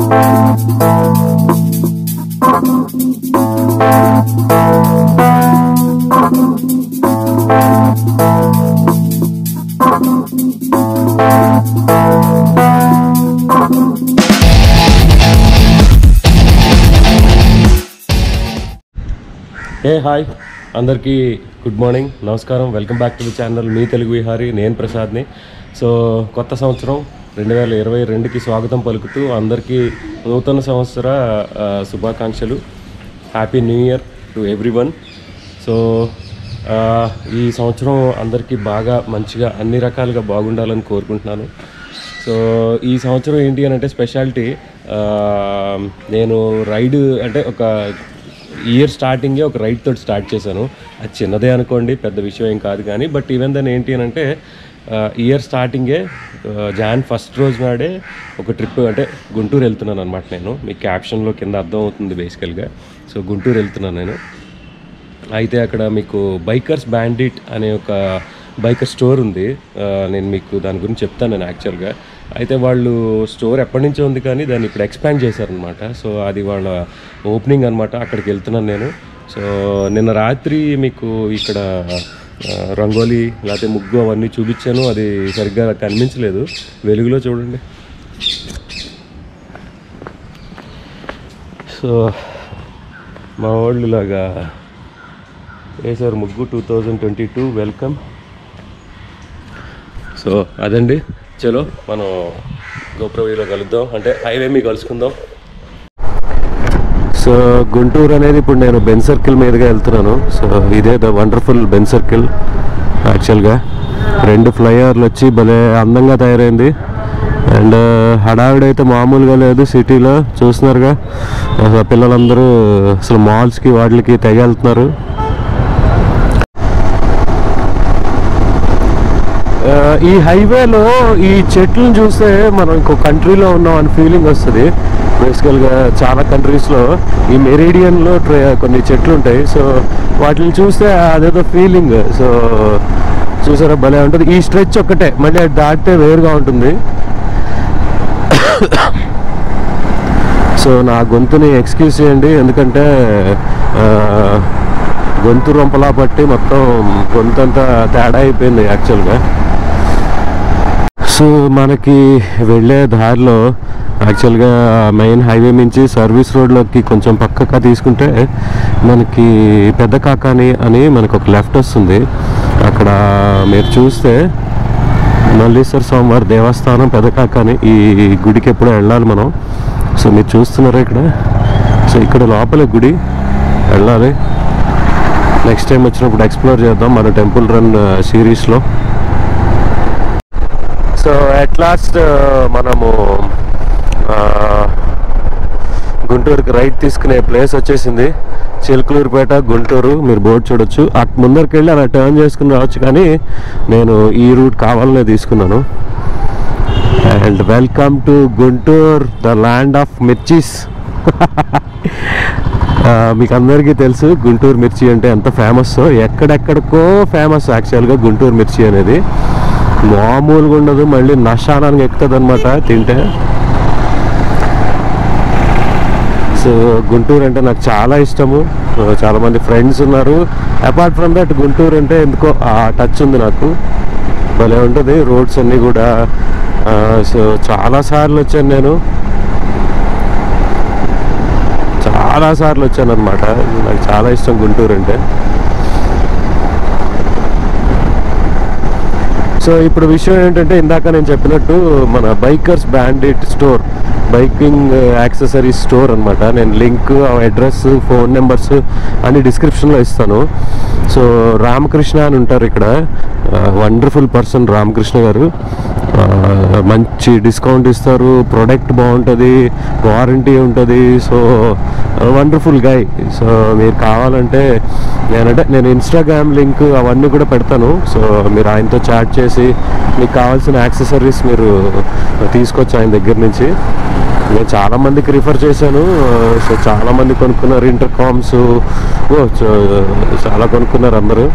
ఏ hi అందరికీ good morning నమస్కారం welcome back to the channel మీ తెలుగు విహారీ నేను ప్రసాద్ని సో కొత్త సంవత్సరం రెండు వేల ఇరవై రెండుకి స్వాగతం పలుకుతూ అందరికీ నూతన సంవత్సర ఆ, శుభాకాంక్షలు happy new year to everyone so ఆ, ఈ సంవత్సరం అందరికీ బాగా మంచిగా అన్ని రకాలుగా బాగుండాలని కోరుకుంటున్నాను సో ఈ సంవత్సరం ఏంటి అని అంటే స్పెషాలిటీ నేను రైడ్ అంటే ఒక ఇయర్ స్టార్టింగే ఒక రైడ్ తోటి స్టార్ట్ చేశాను అది చిన్నదే అనుకోండి పెద్ద విషయం ఏం కాదు కానీ బట్ ఈవెన్ దాన్ని ఏంటి అని అంటే ఇయర్ స్టార్టింగే జాన్ ఫస్ట్ రోజు నాడే ఒక ట్రిప్ అంటే గుంటూరు వెళ్తున్నాను అనమాట నేను మీ క్యాప్షన్లో కింద అర్థం అవుతుంది బేసికల్గా సో గుంటూరు వెళ్తున్నాను నేను అయితే అక్కడ మీకు బైకర్స్ బ్యాండిట్ అనే ఒక బైకర్ స్టోర్ ఉంది ఆ, నేను మీకు దాని గురించి చెప్తాను నేను యాక్చువల్గా అయితే వాళ్ళు స్టోర్ ఎప్పటి నుంచో ఉంది కానీ దాన్ని ఇప్పుడు ఎక్స్పాండ్ చేశారనమాట సో అది వాళ్ళ ఓపెనింగ్ అనమాట అక్కడికి వెళ్తున్నాను నేను సో నిన్న రాత్రి మీకు ఇక్కడ ఆ, రంగోలీ లేకపోతే ముగ్గు అవన్నీ చూపించాను అది సరిగ్గా కనిపించలేదు వెలుగులో చూడండి సో మా వాళ్ళు ఇలాగా వేసారు ముగ్గు two thousand twenty two welcome so అదండి చలో మనం గోప్రవీలో కలుద్దాం అంటే హైవే మీ కలుసుకుందాం సో గుంటూరు అనేది ఇప్పుడు నేను బెన్ సర్కిల్ మీదుగా వెళ్తున్నాను సో ఇదే ద వండర్ఫుల్ బెన్ సర్కిల్ యాక్చువల్గా రెండు ఫ్లైఓవర్లు వచ్చి భలే అందంగా తయారైంది అండ్ హడావిడైతే మామూలుగా లేదు సిటీలో చూస్తున్నారుగా అసలు పిల్లలందరూ అసలు మాల్స్కి వాటికి తెగ వెళ్తున్నారు ఆ, ఈ హైవేలో ఈ చెట్లను చూస్తే మనం ఇంకో కంట్రీలో ఉన్నాం అని ఫీలింగ్ వస్తుంది బేసికల్గా చాలా కంట్రీస్లో ఈ మెరీడియన్లో కొన్ని చెట్లు ఉంటాయి సో వాటిని చూస్తే అదేదో ఫీలింగ్ సో చూసారా భలే ఉంటుంది ఈ స్ట్రెచ్ ఒక్కటే మళ్ళీ అది దాటితే వేరుగా ఉంటుంది సో నా గొంతుని ఎక్స్క్యూజ్ చేయండి ఎందుకంటే ఆ, గొంతు రొంపలా పట్టి మొత్తం గొంతు అంతా తేడా అయిపోయింది యాక్చువల్గా సో మనకి వెళ్ళే దారిలో యాక్చువల్గా మెయిన్ హైవే నుంచి సర్వీస్ రోడ్లోకి కొంచెం పక్కగా తీసుకుంటే మనకి పెద్ద కాకాని అని మనకు ఒక లెఫ్ట్ వస్తుంది అక్కడ మీరు చూస్తే మల్లీశ్వర స్వామివారి దేవస్థానం పెద్ద కాకాని ఈ గుడికి ఎప్పుడో వెళ్ళాలి మనం సో మీరు చూస్తున్నారా ఇక్కడ సో ఇక్కడ లోపలే గుడి వెళ్ళాలి నెక్స్ట్ టైం వచ్చినప్పుడు ఎక్స్ప్లోర్ చేద్దాం మన టెంపుల్ రన్ సిరీస్లో సో అట్ లాస్ట్ మనము ఆ, గుంటూరుకి రైట్ తీసుకునే ప్లేస్ వచ్చేసింది చిలుకలూరుపేట గుంటూరు మీరు బోర్డు చూడొచ్చు అటు ముందరికి వెళ్ళి అలా టర్న్ చేసుకుని రావచ్చు కానీ నేను ఈ రూట్ కావాలనే తీసుకున్నాను and welcome to Guntur the land of mirchis ఆ, మీకు అందరికీ తెలుసు గుంటూరు మిర్చి అంటే ఎంత ఫేమస్ ఎక్కడెక్కడికో ఫేమస్ యాక్చువల్గా గుంటూరు మిర్చి అనేది మామూలుగా ఉండదు మళ్ళీ నషానానికి ఎక్కుతుంది అనమాట తింటే సో గుంటూరు అంటే నాకు చాలా ఇష్టము ఆ, చాలా మంది ఫ్రెండ్స్ ఉన్నారు అపార్ట్ ఫ్రమ్ దట్ గుంటూరు అంటే ఎందుకో ఆ టచ్ ఉంది నాకు భలే ఉంటుంది రోడ్స్ అన్నీ కూడా ఆ, సో చాలా సార్లు వచ్చాను నేను చాలా సార్లు వచ్చాను అనమాట నాకు చాలా ఇష్టం గుంటూరు అంటే సో ఇప్పుడు విషయం ఏంటంటే ఇందాక నేను చెప్పినట్టు మన bikers bandit store biking accessories store అనమాట నేను లింక్ అడ్రస్ ఫోన్ నెంబర్స్ అన్ని డిస్క్రిప్షన్లో ఇస్తాను సో రామకృష్ణ అని ఉంటారు ఇక్కడ వండర్ఫుల్ పర్సన్ రామకృష్ణ గారు ఆ, మంచి డిస్కౌంట్ ఇస్తారు ప్రోడక్ట్ బాగుంటుంది వారంటీ ఉంటుంది సో వండర్ఫుల్ గై సో మీరు కావాలంటే నేనంటే నేను ఇన్స్టాగ్రామ్ లింక్ అవన్నీ కూడా పెడతాను సో మీరు ఆయనతో చాట్ చేసి మీకు కావాల్సిన యాక్సెసరీస్ మీరు తీసుకోవచ్చు ఆయన దగ్గర నుంచి నేను చాలా మందికి రిఫర్ చేశాను సో చాలా మంది కొనుక్కున్నారు ఇంటర్ కామ్స్ ఓ చ- చాలా కొనుక్కున్నారు అందరూ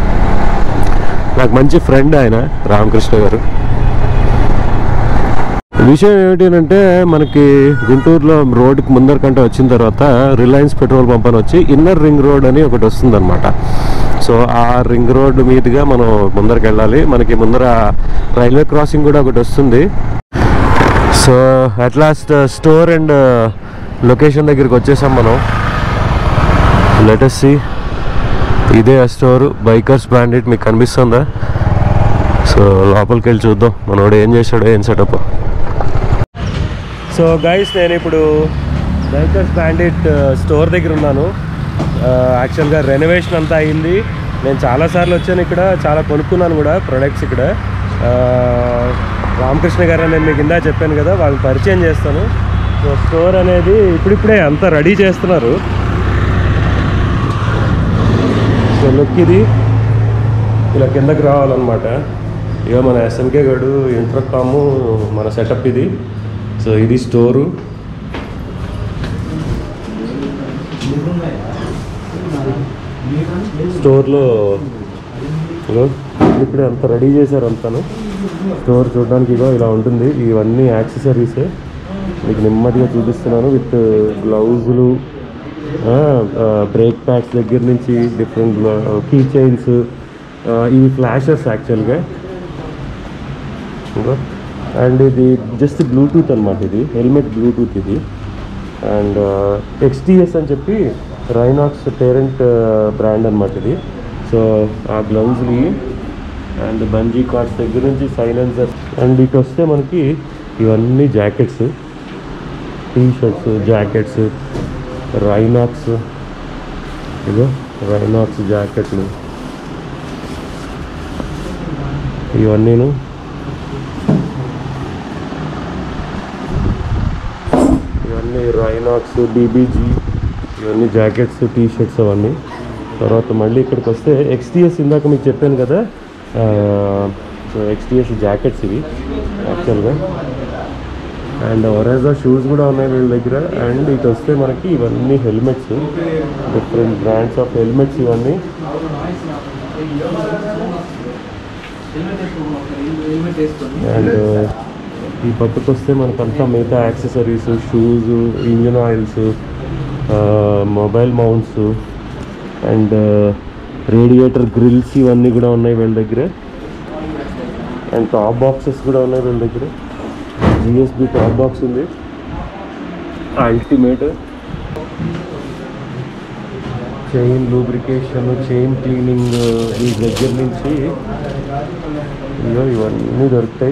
నాకు మంచి ఫ్రెండ్ ఆయన రామకృష్ణ గారు విషయం ఏమిటి మనకి గుంటూరులో రోడ్డుకి ముందర కంటే వచ్చిన తర్వాత రిలయన్స్ పెట్రోల్ పంప్ అని వచ్చి ఇన్నర్ రింగ్ రోడ్ అని ఒకటి వస్తుందన్నమాట సో ఆ రింగ్ రోడ్ మీదుగా మనం ముందరికి వెళ్ళాలి మనకి ముందర రైల్వే క్రాసింగ్ కూడా ఒకటి వస్తుంది so at last store and location దగ్గరికి వచ్చేసాం మనం లెటెస్ట్ సి ఇదే ఆ స్టోర్ బైకర్స్ బ్రాండెడ్ మీకు కనిపిస్తుందా సో లోపలికి వెళ్ళి చూద్దాం మనోడు ఏం చేశాడో ఏం సెటప్ సో గైస్ నేను ఇప్పుడు బైకర్స్ బ్యాండిట్ స్టోర్ దగ్గర ఉన్నాను యాక్చువల్గా రెనోవేషన్ అంతా అయింది నేను చాలాసార్లు వచ్చాను ఇక్కడ చాలా కొనుక్కున్నాను కూడా ప్రొడక్ట్స్ ఇక్కడ ఆ, రామకృష్ణ గారు అని నేను మీకు ఇందా చెప్పాను కదా వాళ్ళని పరిచయం చేస్తాను సో స్టోర్ అనేది ఇప్పుడిప్పుడే అంతా రెడీ చేస్తున్నారు సో లుక్ ఇది ఇలా కిందకి రావాలన్నమాట ఇక మన ఎస్ఎంకే గడు ఇంటర్కాము మన సెటప్ ఇది సో ఇది స్టోరు స్టోర్లో ఇగో ఇప్పుడే అంత రెడీ చేశారు అంతాను స్టోర్ చూడడానికి ఇగో ఇలా ఉంటుంది ఇవన్నీ యాక్సెసరీసే మీకు నెమ్మదిగా చూపిస్తున్నాను విత్ గ్లౌజులు బ్రేక్ ప్యాడ్స్ దగ్గర నుంచి డిఫరెంట్ కీ చైన్స్ ఇవి ఫ్లాషెస్ యాక్చువల్గా ఇంకా అండ్ ఇది జస్ట్ బ్లూటూత్ అనమాట ఇది హెల్మెట్ బ్లూటూత్ ఇది అండ్ ఎక్స్టీఎస్ అని చెప్పి రైనాక్స్ పేరెంట్ బ్రాండ్ అనమాట ఇది సో ఆ గ్లౌజ్ని అండ్ బంజీ కార్డ్స్ దగ్గర నుంచి సైలెన్సర్ అండ్ ఇటు వస్తే మనకి ఇవన్నీ jackets T shirts jackets Rynox ఇదో రైనాక్స్ జాకెట్లు ఇవన్నీను ఇవన్నీ రైనాక్స్ డీబీజీ ఇవన్నీ జాకెట్స్ టీ షర్ట్స్ అవన్నీ తర్వాత మళ్ళీ ఇక్కడికి వస్తే ఎక్స్టీఎస్ ఇందాక మీకు చెప్పాను కదా సో ఎక్స్టీఎస్ జాకెట్స్ ఇవి యాక్చువల్గా అండ్ ఒరేజా షూస్ కూడా ఉన్నాయి వీళ్ళ దగ్గర అండ్ ఇటు వస్తే మనకి ఇవన్నీ helmets different brands of helmets ఇవన్నీ అండ్ ఈ పక్కకు వస్తే మనకంతా మిగతా accessories shoes engine oils mobile mounts and radiator grills ఇవన్నీ కూడా ఉన్నాయి వీళ్ళ దగ్గర అండ్ టాప్ బాక్సెస్ కూడా ఉన్నాయి వీళ్ళ దగ్గర జిఎస్బి టాప్ బాక్స్ ఉంది ultimate chain lubrication chain cleaning ఈ దగ్గర నుంచి ఇగో ఇవన్నీ దొరుకుతాయి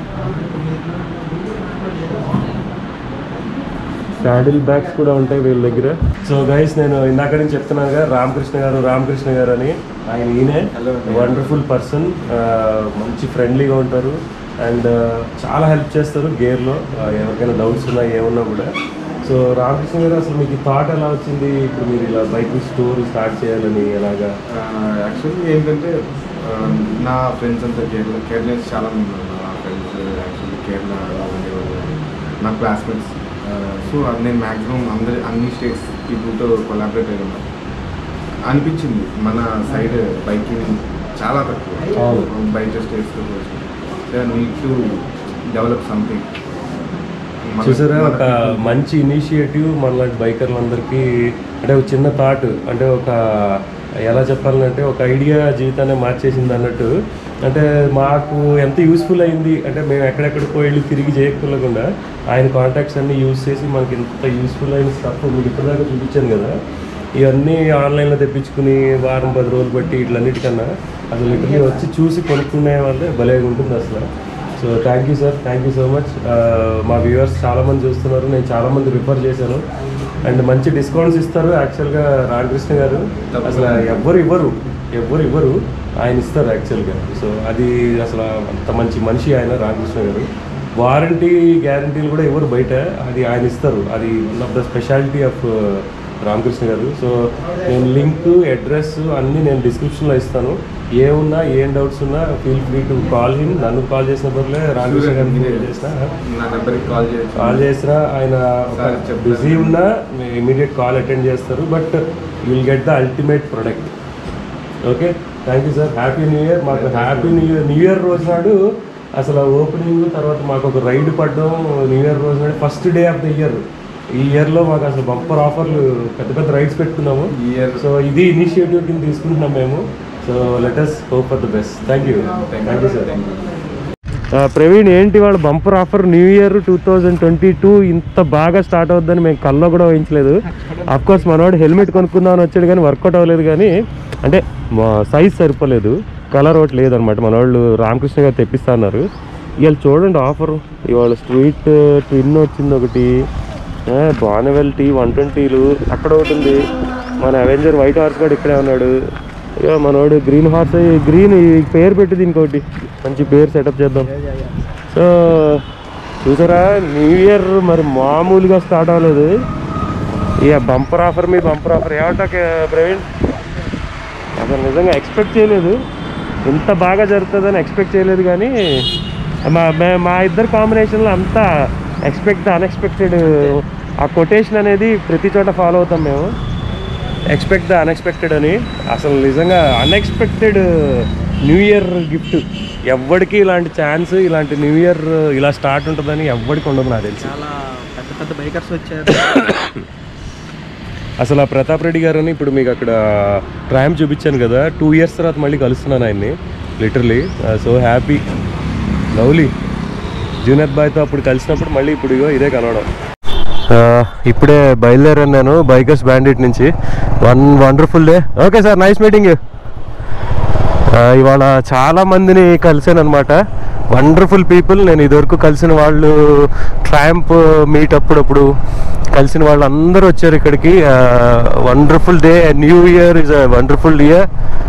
శాడిల్ బ్యాగ్స్ కూడా ఉంటాయి వీళ్ళ దగ్గర సో గైస్ నేను ఇందాక నుంచి చెప్తున్నాను కదా రామకృష్ణ గారు రామకృష్ణ గారు అని ఆయన ఈయనే వండర్ఫుల్ పర్సన్ మంచి ఫ్రెండ్లీగా ఉంటారు అండ్ చాలా హెల్ప్ చేస్తారు గేర్లో ఎవరికైనా డౌట్స్ ఉన్నా ఏమున్నా కూడా సో రామకృష్ణ గారు అసలు మీకు థాట్ ఎలా వచ్చింది ఇప్పుడు మీరు ఇలా బైక్ స్టోర్ స్టార్ట్ చేయాలని ఎలాగా యాక్చువల్లీ ఏంటంటే ఆ, నా ఫ్రెండ్స్ అంతా కేరళ కేరళ చాలా మంది ఉన్నారు నా ఫ్రెండ్స్ యాక్చువల్లీ కేరళ ఉండేవాళ్ళు నా క్లాస్మేట్స్ సో నేను మ్యాక్సిమం అందరి అన్ని స్టేట్స్ పీపుల్తో కొలాబరేట్ అయి ఉన్నాను అనిపించింది మన సైడ్ బైకింగ్ చాలా తక్కువ అవును. బయట స్టేట్స్తో నీడ్ టు డెవలప్ సంథింగ్ చూసారా ఒక మంచి ఇనిషియేటివ్ మనలాంటి బైకర్లందరికీ అంటే ఒక చిన్న థాట్ అంటే ఒక ఎలా చెప్పాలంటే ఒక ఐడియా జీవితాన్ని మార్చేసింది అన్నట్టు అంటే మాకు ఎంత యూస్ఫుల్ అయింది అంటే మేము ఎక్కడెక్కడికో వెళ్ళి తిరిగి చేయకుండా ఆయన కాంటాక్ట్స్ అన్ని యూస్ చేసి మనకి ఇంత యూస్ఫుల్ అయిన స్టఫ్ మీకు ఇప్పటిదాకా చూపించాను కదా ఇవన్నీ ఆన్లైన్లో తెప్పించుకుని వారం పది రోజులు బట్టి ఇట్లన్నిటికన్నా అసలు లిటర్లీ వచ్చి చూసి కొనుక్కునే వాళ్ళే భలేగా ఉంటుంది అసలు so thank you sir thank you so much మా వ్యూవర్స్ చాలామంది చూస్తున్నారు నేను చాలామంది రిఫర్ చేశాను అండ్ మంచి డిస్కౌంట్స్ ఇస్తారు యాక్చువల్గా రామకృష్ణ గారు అసలు ఎవ్వరు ఇవ్వరు ఎవ్వరు ఇవ్వరు ఆయన ఇస్తారు యాక్చువల్గా సో అది అసలు అంత మంచి మనిషి ఆయన రామకృష్ణ గారు వారంటీ గ్యారంటీలు కూడా ఇవ్వరు బయట అది ఆయన ఇస్తారు అది one of the speciality of Ramakrishna గారు సో నేను లింక్ అడ్రస్ అన్నీ నేను డిస్క్రిప్షన్లో ఇస్తాను ఏమున్నా ఏం డౌట్స్ ఉన్నా feel free to call him నన్ను కాల్ చేసిన బదులే రామకృష్ణ గారిని ఫోన్ చేసినా నా నెంబర్కి కాల్ చేయొచ్చు కాల్ చేసినా ఆయన సార్ చెప్తారు. బిజీ ఉన్నా ఇమీడియట్ కాల్ అటెండ్ చేస్తారు but will get the ultimate product okay thank you sir happy new year మాకు happy new year new year రోజు నాడు అసలు ఓపెనింగ్ తర్వాత మాకు ఒక రైడ్ పడడం న్యూ ఇయర్ రోజు నాడు first day of the year ఈ ఇయర్లో మాకు అసలు బంపర్ ఆఫర్లు పెద్ద పెద్ద రైడ్స్ పెట్టుకున్నాము ఈ ఇయర్ సో ఇది ఇనిషియేటివ్ కింద తీసుకుంటున్నాం మేము so let's hope for the best thank you thank you sir Praveen ఏంటి వాళ్ళ bumper offer new year two thousand twenty two ఇంత బాగా స్టార్ట్ అవుద్దని మేము కల్లో కూడా ఊహించలేదు అఫ్ కోర్స్ మనవాడు హెల్మెట్ కొనుక్కుందామని వచ్చాడు కానీ వర్కౌట్ అవ్వలేదు కానీ అంటే సైజ్ సరిపోలేదు కలర్ ఒకటి లేదనమాట మనవాళ్ళు రామకృష్ణ గారు తెప్పిస్తా అన్నారు ఇవాళ చూడండి ఆఫర్ ఇవాళ స్ట్రీట్ ట్విన్ వచ్చింది ఒకటి బానవెల్ టీ వన్ ట్వంటీలు అక్కడ ఒకటి ఉంది మన అవెంజర్ వైట్ హార్స్ కూడా ఇక్కడే ఉన్నాడు ఇక మనోడు గ్రీన్ హార్స్ గ్రీన్ ఈ పేరు పెట్టి దీనికి ఒకటి మంచి పేరు సెటప్ చేద్దాం సో చూసారా న్యూ ఇయర్ మరి మామూలుగా స్టార్ట్ అవ్వలేదు ఇక బంపర్ ఆఫర్ మీ బంపర్ ఆఫర్ ఏమంటా ప్రవీణ్ అసలు నిజంగా ఎక్స్పెక్ట్ చేయలేదు ఇంత బాగా జరుగుతుందని ఎక్స్పెక్ట్ చేయలేదు కానీ మా మే- మా ఇద్దరు కాంబినేషన్లో అంతా ఎక్స్పెక్ట్ అన్ఎక్స్పెక్టెడ్ ఆ కొటేషన్ అనేది ప్రతి చోట ఫాలో అవుతాం మేము ఎక్స్పెక్ట్ ద అన్ఎక్స్పెక్టెడ్ అని అసలు నిజంగా అన్ఎక్స్పెక్టెడ్ న్యూ ఇయర్ గిఫ్ట్ ఎవ్వడికి ఇలాంటి ఛాన్స్ ఇలాంటి న్యూ ఇయర్ ఇలా స్టార్ట్ ఉంటుందని ఎవ్వడికి ఉండదు నాకు తెలిసి చాలా పెద్ద పెద్ద బైకర్స్ వచ్చారు అసలు ఆ ప్రతాప్ రెడ్డి గారని ఇప్పుడు మీకు అక్కడ ట్రామ్ చూపించాను కదా టూ ఇయర్స్ తర్వాత మళ్ళీ కలుస్తున్నాను ఆయన్ని literally so happy lovely junior బాయ్తో అప్పుడు కలిసినప్పుడు మళ్ళీ ఇప్పుడు ఇగో ఇదే కనవడం ఇప్పుడే బయలుదేరాను నేను బైకర్స్ బ్యాండిట్ నుంచి one wonderful day okay sir nice meeting ఇవాళ చాలా మందిని కలిసాను అనమాట వండర్ఫుల్ పీపుల్ నేను ఇదివరకు కలిసిన వాళ్ళు ట్రాంప్ మీట్ అప్పుడప్పుడు కలిసిన వాళ్ళు అందరూ వచ్చారు ఇక్కడికి wonderful day new year is a wonderful year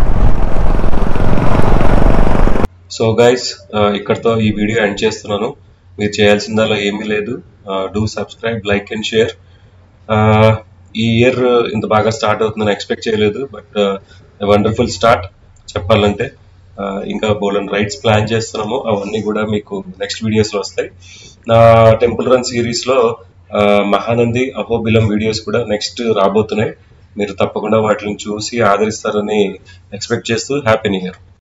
so guys ఇక్కడతో ఈ వీడియో ఎండ్ చేస్తున్నాను మీరు చేయాల్సిందలా ఏమీ లేదు do subscribe like and share ఈ ఇయర్ ఇంత బాగా స్టార్ట్ అవుతుందని ఎక్స్పెక్ట్ చేయలేదు బట్ వండర్ఫుల్ స్టార్ట్ చెప్పాలంటే Uh, ఇంకా బోలన్ రైడ్స్ ప్లాన్ చేస్తున్నాము అవన్నీ కూడా మీకు నెక్స్ట్ వీడియోస్లో వస్తాయి నా టెంపుల్ రన్ సిరీస్లో మహానంది అహోబిలం వీడియోస్ కూడా నెక్స్ట్ రాబోతున్నాయి మీరు తప్పకుండా వాటిని చూసి ఆదరిస్తారని ఎక్స్పెక్ట్ చేస్తూ హ్యాపీ న్యూ ఇయర్